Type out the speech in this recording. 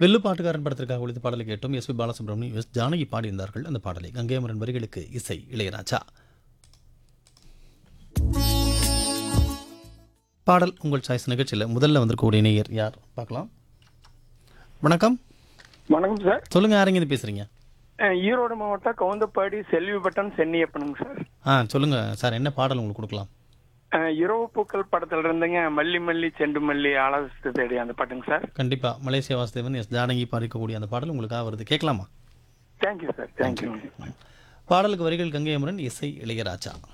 வெள்ளு பாட்டுக்காரன் படத்திற்காக ஒழித்த பாடலை கேட்டோம் S P Balasubrahmanyam S Janaki பாடியிருந்தார்கள் அந்த பாடலை கங்கையமரன் வரிகளுக்கு இசை இளையராஜா பாடல் உங்கள் சாய்ஸ் நிகழ்ச்சியில் முதல்ல வந்திருக்கக்கூடிய நேயர் யார் பார்க்கலாம் வணக்கம் வணக்கம் சார் சொல்லுங்கள் யாருங்க இது பேசுகிறீங்க அஹ் ஈரோடு மாவட்டம் கவுந்தப்பாடி செல்விப்பட்டன் சென்னியப்பனுங்க சார் ஆ சொல்லுங்கள் சார் என்ன பாடல் உங்களுக்கு கொடுக்கலாம் அஹ் இரவு பூக்கள் படத்துல இருந்துங்க மல்லி மல்லி செண்டு மல்லி ஆலோசித்து தேடி அந்த பாட்டுங்க சார் கண்டிப்பாக மலேசியா வாசுதேவன் எஸ் ஜானகி பாடிக்கக்கூடிய அந்த பாடல் உங்களுக்காக வருது கேட்கலாமா தேங்க்யூ சார் தேங்க்யூ பாடலுக்கு வரிகள் கங்கை அமரன் இசை இளையராஜா